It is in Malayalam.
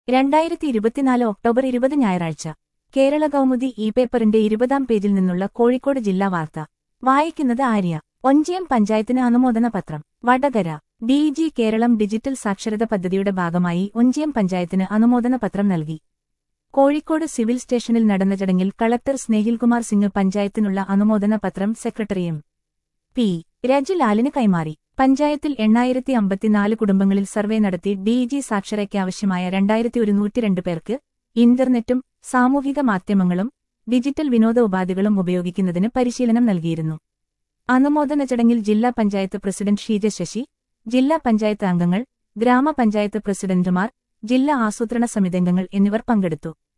രണ്ടായിരത്തി ഇരുപത്തിനാല് ഒക്ടോബർ ഇരുപത് ഞായറാഴ്ച കേരള കൗമുദി ഇ പേപ്പറിന്റെ ഇരുപതാം പേജിൽ നിന്നുള്ള കോഴിക്കോട് ജില്ലാ വാർത്ത വായിക്കുന്നത് ആര്യ ഒഞ്ചിയം പഞ്ചായത്തിന് അനുമോദന പത്രം Vadakara D G Keralam digital സാക്ഷരത പദ്ധതിയുടെ ഭാഗമായി ഒഞ്ചിയം പഞ്ചായത്തിന് അനുമോദന പത്രം നൽകി കോഴിക്കോട് സിവിൽ സ്റ്റേഷനിൽ നടന്ന ചടങ്ങിൽ കളക്ടർ സ്നേഹിൽകുമാർ സിംഗ് പഞ്ചായത്തിനുള്ള അനുമോദന പത്രം സെക്രട്ടറി എം പി രജിലാലിന് കൈമാറി പഞ്ചായത്തിൽ എണ്ണായിരത്തി അമ്പത്തിനാല് കുടുംബങ്ങളിൽ സർവേ നടത്തി ഡി ജി സാക്ഷരയ്ക്കാവശ്യമായ രണ്ടായിരത്തി ഒരുന്നൂറ്റിരണ്ട് പേർക്ക് ഇന്റർനെറ്റും സാമൂഹിക മാധ്യമങ്ങളും ഡിജിറ്റൽ വിനോദ ഉപാധികളും ഉപയോഗിക്കുന്നതിന് പരിശീലനം നൽകിയിരുന്നു അനുമോദന ചടങ്ങിൽ ജില്ലാ പഞ്ചായത്ത് പ്രസിഡന്റ് ഷീജ ശശി ജില്ലാ പഞ്ചായത്ത് അംഗങ്ങൾ ഗ്രാമപഞ്ചായത്ത് പ്രസിഡന്റുമാർ ജില്ലാ ആസൂത്രണ സമിതിയംഗങ്ങൾ എന്നിവർ പങ്കെടുത്തു